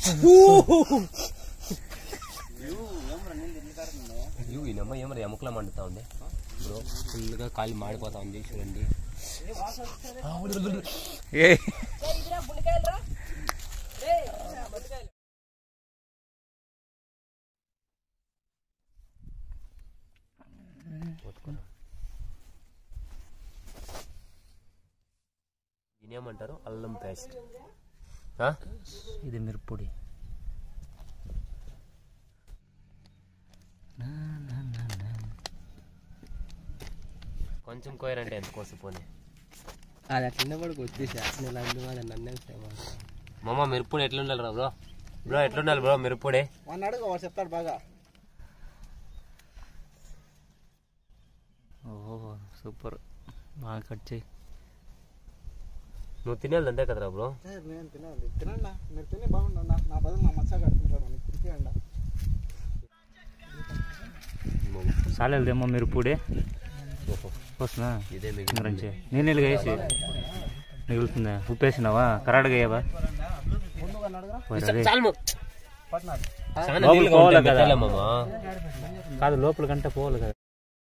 ఇవి ఈయనమ్మ ఏమరా ఎముకలా మండుతా ఉంది బ్రో ఫుల్గా కాలి మాడిపోతా ఉంది చూడండి ఏ దీనేమంటారు అల్లం పేస్ట్ ఇది మిరప్పొడి కొంచెం కోయరంటే ఎంత కోసిపోనే అది అట్లనే పడుకు వచ్చేసి నేను అందు అది నన్నే మామ మిరప్పొడి ఎట్లుండాలి రా బ్రో బ్రో ఎట్లుండాలి బ్రో మిరప్పొడి వాడిని అడుగు వాడు చెప్తాడు బాగా ఓహో సూపర్ బాగా కట్ చేయి నువ్వు తినేది అంతే కదరా బ్రో నేను తినాలి తినండి మీరు తినే బాగుండు నా నా బదులు నా మచ్చ కట్టుకుంటాడు నీకు తిరిగియండి చాలేదేమో మిరప్పొడి వస్తుందా ఇదే మీకు గురించి నేను ఇలాగ వేసి మిగులుతుందా ఉప్పు వేసినావా కరాడుగా వేయవా ముందుగా అడుగురా పోయి రే. చాలు ము. పట్టినాడు చాలా లోపలికి నీళ్ళుగా పోవాలి ఉంటాయి కదా. మెత్తలే మామ కాదు లోపల కంటే పోవాలి కదా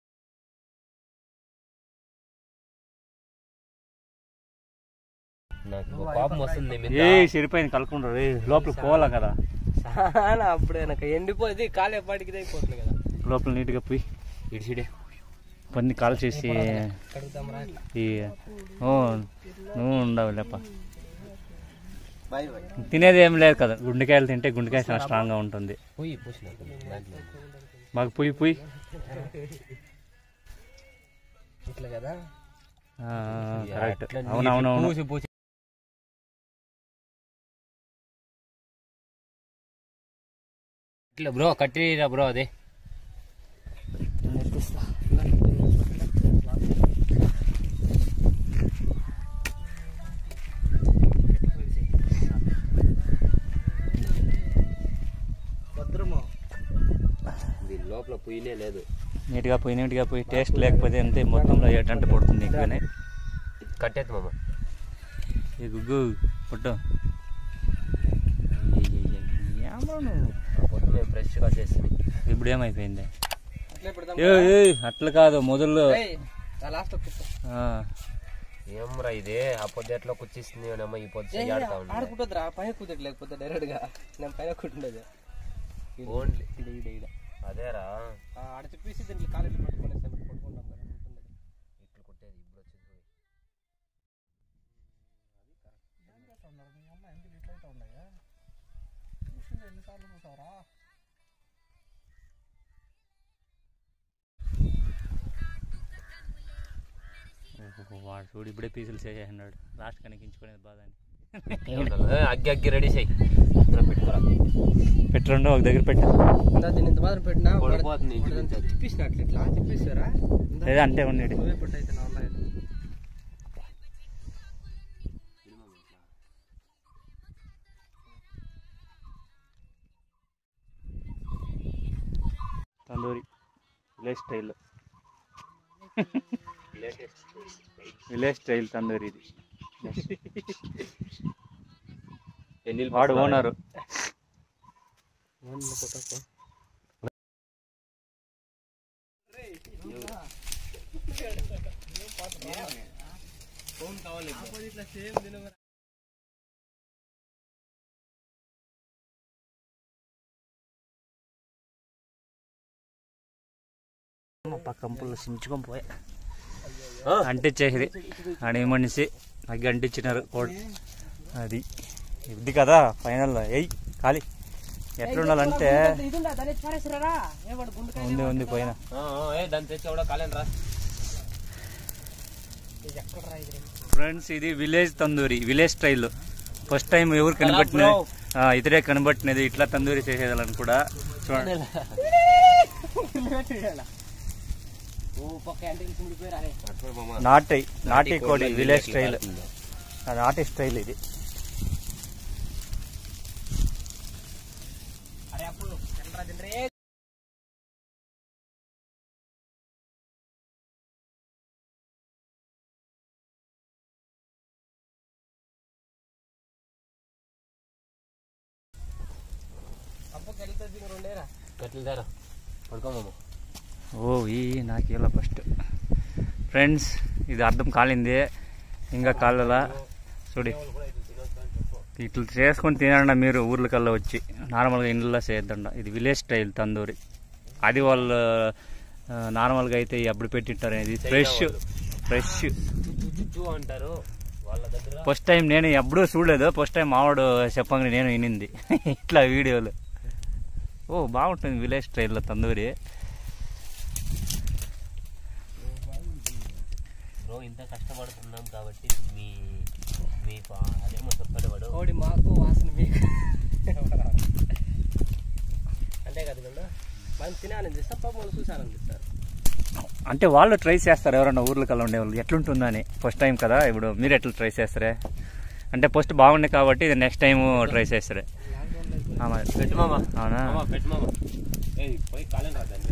నాకు కోపం వస్తుంది నీ మీద. ఏ చెడిపోయింది కలుపుకుంటారు రే లోపలికి పోవాలా కదా చాలా అప్పుడే నాకు ఎండిపోయింది కాలేపాటికి అయిపోతుంది కదా లోపల నీట్గా పోయి ఇడిసిడే పన్ని కాల్ చేసి కడుగుతాం రా ఈ ఓ నువ్వు ఉండవు లేప బాయ్ బాయ్ తినేది ఏం లేదు కదా గుండెకాయలు తింటే గుండెకాయ చాలా స్ట్రాంగ్గా ఉంటుంది పోయి పోసిన దాంట్లో మాకు పోయి పోయి ఇట్లా కదా కరెక్ట్ అట్లా నీటి అవునవునవును పూసి పూసి ఇట్లా బ్రో కట్టిరా బ్రో అదే భద్రము దీని లోపల పొయ్యినే లేదు నీట్గా పోయి నీట్గా పోయి టేస్ట్ లేకపోతే అంతే మొత్తంలో ఏటంట పడుతుంది ఇంకనే కట్టేది మామ ఈ గుగ్గు పుట్టు పొద్దు మేము ఫ్రెష్గా చేసింది ఇప్పుడు ఏమైపోయింది అట్లే పెడదాం ఏ ఏ, అట్లా కాదు మొదలు లాస్ట్ ఆ, ఏమ్రా ఇదే ఆ పొద్దు ఎట్లా కుచ్చిస్తుంది అమ్మ ఈ పొద్దు ఆడుతా ఉంది ఆడుకుంటుంది రా పైన కూతురు లేకపోతే డైరెక్ట్ గా నేను పైన కూర్చుండేది ఓన్లీ ఇడ ఇడ ఇడ అదేరా ఆడ చెప్పేసి దీంట్లో కాలేజీ పట్టుకునేసి పడుకుంటాం కదా ఉంటుంది ఇట్లా కొట్టేది ఇప్పుడు వచ్చింది ఓహో, వాడు చూడు ఇప్పుడే పీసులు చేసేసినాడు లాస్ట్ కనిపించుకునేది బాధ అని ఏ, అగ్గి అగ్గి రెడీ చేయి ఇందులో పెట్టుకోరా పెట్టండు ఒక దగ్గర పెట్టు ఇందా దీన్ని ఇంత మాత్రం పెట్టినా పడిపోతుంది ఇంటి నుంచి అది. తిప్పిసినట్లు ఇట్లా తిప్పిస్తారా లేదా అంటే ఉన్నాడు నువ్వే పెట్టు అయితే నా వల్ల అయితే. Tandoori village style village style tandoori ఇది ఎన్ని వాడు ఓనరు ఏమన్నా కొట్టకు. కంపుల్లో సించుకొని పోయా అంటించేది ఆడ మనిషి అగ్గి అంటించినారు కోడి అది ఇది కదా ఫైనల్ ఎయ్ ఖాళీ ఎట్లుండాలంటే ఇదుందా, దాన్ని ఎత్తి పారేసిరారా? ఏ వాడు గుండెకాయ ఉంది ఉంది పోయిన ఆ, ఆ, ఏ దాన్ని తెచ్చి కూడా కాలేను రా ఇది ఎక్కడరా ఇది? ఫ్రెండ్స్ ఇది village tandoori village style first time ఎవరు కనబట్టిన ఆ, ఇతరే కనబట్టినది ఇట్లా తందూరి చేసేదాలని కూడా చూడండి ఓ పక్క యాంటీలు కుమిడిపోయారా రే. నాటి నాటి కోడి విలేజ్ స్టైల్ నాటి స్టైల్ ఇది అరే అప్పుడు తినరా తినరే కట్టెలు దారా పడుకోమమ్మ ఓ ఈ నాకేలా ఫస్ట్ ఫ్రెండ్స్ ఇది అర్థం కాలింది ఇంకా కాలలా చూడి ఇట్లా చేసుకొని తినండి మీరు ఊర్లకల్లా వచ్చి నార్మల్గా ఇండ్లలో చేయొద్దండ ఇది విలేజ్ స్టైల్ తందూరి అది వాళ్ళు ఆ, నార్మల్గా అయితే అప్పుడు పెట్టింటారు ఇది ఫ్రెష్ ఫ్రెష్ జుట్టు అంటారు వాళ్ళ దగ్గర ఫస్ట్ టైం నేను ఎప్పుడూ చూడలేదు ఫస్ట్ టైం మావాడు చెప్పంగా నేను వినింది ఇట్లా వీడియోలు ఓ బాగుంటుంది విలేజ్ స్టైల్లో తందూరి బ్రో ఇంత కష్టపడుతున్నాం కాబట్టి మీ మీ పా- అదేమో చెప్పాడు వాడు కోడి మాకు వాసన మీకు అంతే కదా గుండు మనం తినాలనిపిస్తారు పాపం వాళ్ళు చూసారనిపిస్తారు అంటే వాళ్ళు ట్రై చేస్తారు ఎవరన్నా ఊర్లకల్లా ఉండేవాళ్ళు ఎట్లుంటుందని ఫస్ట్ టైం కదా ఇప్పుడు మీరు ఎట్లా ట్రై చేస్తారే అంటే ఫస్ట్ బాగుండే కాబట్టి ఇది నెక్స్ట్ టైం ట్రై చేస్తారే ఆ మరి. పెట్టు మామ అవునా మామ పెట్టు మామ ఏయ్ పోయి కాలం రాదండి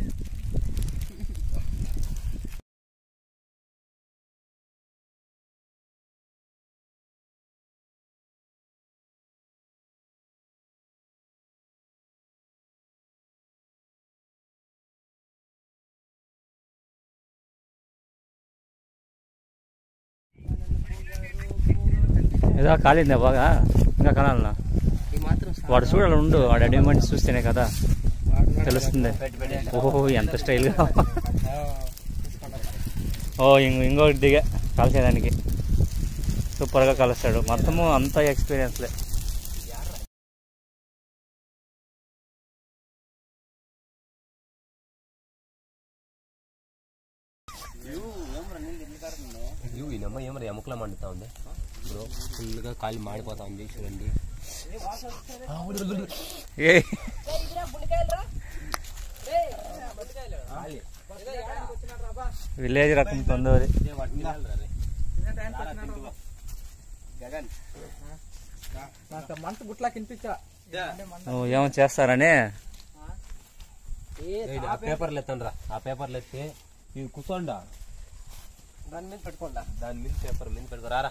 ఏదో కాలిందా బాగా ఇంకా కాలాలనా ఈ మాత్రం వాడు చూడాలి ఉండు వాడు అడ్వాంటేజ్ చూస్తేనే కదా తెలుస్తుంది పెట్టు పెట్టు ఓహో ఎంత స్టైల్గా ఓ ఇంకో ఇంకోటి దిగా కాల్చేదానికి సూపర్గా కలుస్తాడు మొత్తము అంతా ఎక్స్పీరియన్స్లే ఇవి ఈయనమ్మ ఏమరా ఎముకలా మండుతా ఉంది బ్రో ఫుల్గా కాలి మాడిపోతా ఉంది చూడండి ఏ విలేజ్ రకం తందూరి నాకు మంట గుట్లా కినిపించా నువ్వు ఏమో చేస్తారని ఆ పేపర్లు ఎత్తండి రా ఆ పేపర్లు ఎత్తే ఇవి కూర్చోండా దాని మీద పెట్టుకోండా దాని మీద పేపర్ మీద పెట్టుకోరారా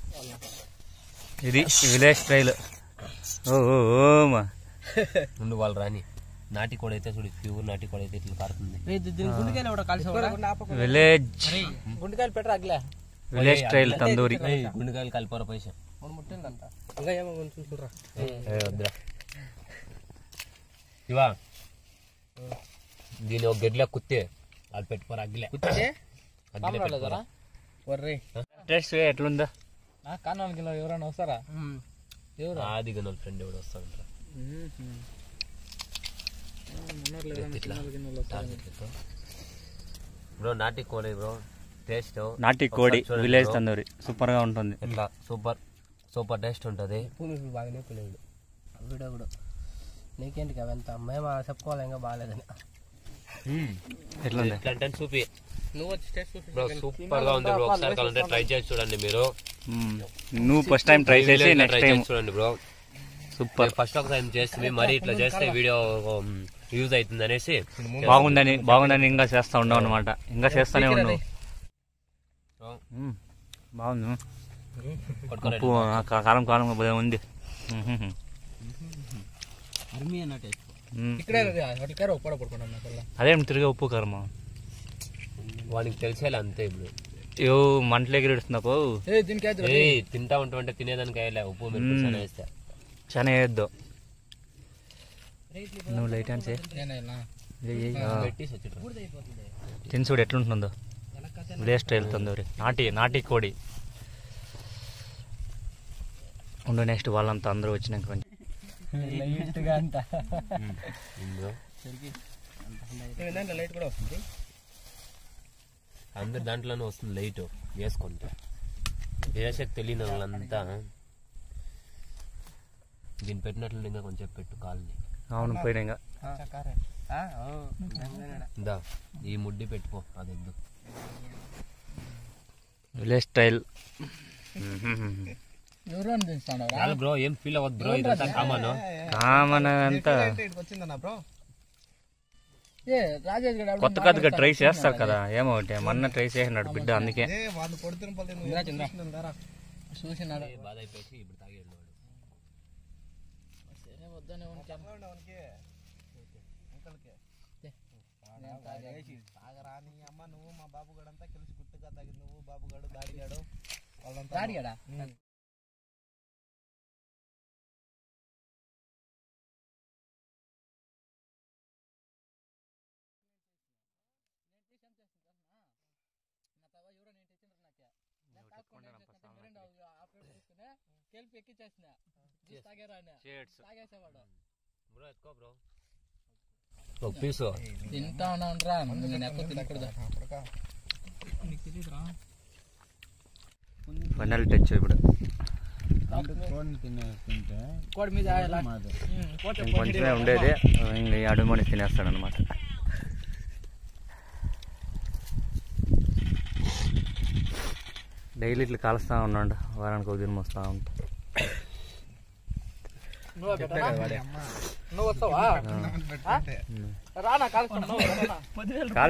ఇది విలేజ్ స్టైల్ ఓ ఓ, ఓ మా ముందు వాళ్ళు రాని నాటి కోడి అయితే చూడు ప్యూర్ నాటి కోడి అయితే ఇట్లా కారుతుంది దీని గుండెకాయలు ఎవడో కలిసి విలేజ్ గుండెకాయలు పెట్టరా అగ్లే విలేజ్ స్టైల్ తందూరి ఏయ్, గుండెకాయలు కలిపోర పైసా మనం ముట్టిందంట ఇంకా ఏమో కొంచెం చూడరా వద్దురా ఇవా దీని ఒక గడ్ల కుత్తే అది పెట్టుకోరా అగ్గిలే కుత్తే? అగ్గిలే పెట్టుకోరా వర్రీ టేస్ట్ ఎట్లుందా కానాలకి ఎవరైనా వస్తారా ఎవరు ఆది గనుల ఫ్రెండ్ ఎవడు వస్తాడంట ఇట్లా బ్రో నాటి కోడి బ్రో టేస్ట్ నాటి కోడి విలేజ్ తందూరి సూపర్ గా ఉంటుంది ఇట్లా సూపర్ సూపర్ టేస్ట్ ఉంటుంది పూలు బాగానే పిల్లడు వీడియో కూడా నీకేంటి అవంతా మేము చెప్పుకోవాలి ఇంకా బాగాలేదని ఎట్లుంది ఎట్లా అంటే చూపి నువ్వు వచ్చి టేస్ట్ చూసి బ్రో సూపర్ గా ఉంది బ్రో ఒకసారి కావాలంటే ట్రై చేసి చూడండి మీరు మ్మ్. నువ్వు ఫస్ట్ టైం ట్రై చేసి ట్రై నెక్స్ట్ టైం చేసి చూడండి బ్రో సూపర్ ఫస్ట్ ఒక టైం చేస్తుంది మరి ఇట్లా చేస్తే వీడియో యూజ్ అవుతుంది అనేసి బాగుందని బాగుందని ఇంకా చేస్తా ఉండవు అనమాట ఇంకా చేస్తానే ఉన్నావు మ్మ్. బాగుంది పట్టుకోండి ఉప్పు ఆ, కా- కారం కారం భలే ఉంది మ్మ్. అర్మీ అన్న టేస్ట్ మ్మ్. ఇక్కడే హోటల్కారు ఒప్పడ పడుకున్నాను నాకు అదేం తిరిగి ఉప్పు కారమా వానికి తెలిసేలా అంతే ఇప్పుడు యో మంటలు ఎగిరిడుస్తున్నా పో ఏ దీనికి అయితే ఏయ్ తింటా ఉంటుంటే తినేదానికి అయ్యలే ఉప్పు మిరపకాయ చాలా వేస్తా చాలా వేయద్దు నువ్వు లైట్ ఆన్ చేయి నేనైనా ఏయ్, ఏయ్. ఆ. పెట్టేసి వచ్చేటప్పుడు తిని చూడు ఎట్లుంటుందో విలేజ్ స్టైల్ తందూరి నాటి నాటి కోడి ఉండు నెక్స్ట్ వాళ్ళంతా అందరూ వచ్చినాక కొంచెం లైట్గా అంట ఇందులో దాంట్లో లైట్ కూడా వస్తుంది అందరు దాంట్లోనే వస్తుంది లైట్ వేసుకుంటే వేసకి తెలియని వాళ్ళంతా దీన్ని పెట్టినట్లు ఇంకా కొంచెం పెట్టు కాల్ని అవును పోయినా ఇంకా ఇందా ఈ ముడ్డి పెట్టుకో అది వద్దు విలేజ్ స్టైల్ ఎవరు అని దించుతాను చాలు బ్రో ఏం ఫీల్ అవ్వద్దు బ్రో ఇదంతా కామన్ కామన్ అంతా వచ్చిందన్న బ్రో ఏ రాజేష్ గడు కొత్త కొత్తగా ట్రై చేస్తారు కదా ఏమో ఒకటి మొన్న ట్రై చేసినాడు బిడ్డ అందుకే వాళ్ళు కొడుతున్న పల్లె చూసినాడు బాధ అయిపోయి ఇప్పుడు తాగేడు వద్దనే అంకల్కి నేను తాగా. తాగరా నీ అమ్మ నువ్వు మా బాబు గడంతా కలిసి గుట్టుగా తాగి నువ్వు బాబు గడు దాడిగాడు వాళ్ళంతా తాడిగాడా? ఉమ్. కేల్పి ఎక్కిచ్చేసిన జ్యూస్ తాగారా అని షేడ్స్ తాగేసేవాడు బ్రో ఎత్తుకో బ్రో ఒక పీసు తింటా ఉన్నారా నేను ఎక్కువ తినకూడదు నీకు తెలియదురా ఫైనల్ టచ్ ఇప్పుడు కోడి మీద ఇంకొంచెమే ఉండేది ఇంకా ఈ అడుమని తినేస్తాడు అనమాట డైలీ ఇట్లా కాలుస్తా ఉన్నాడు వారానికి ఒక దినం వస్తా ఉంటా నువ్వు నువ్వు వస్తావా రా నా కాలుస్తాను కాల్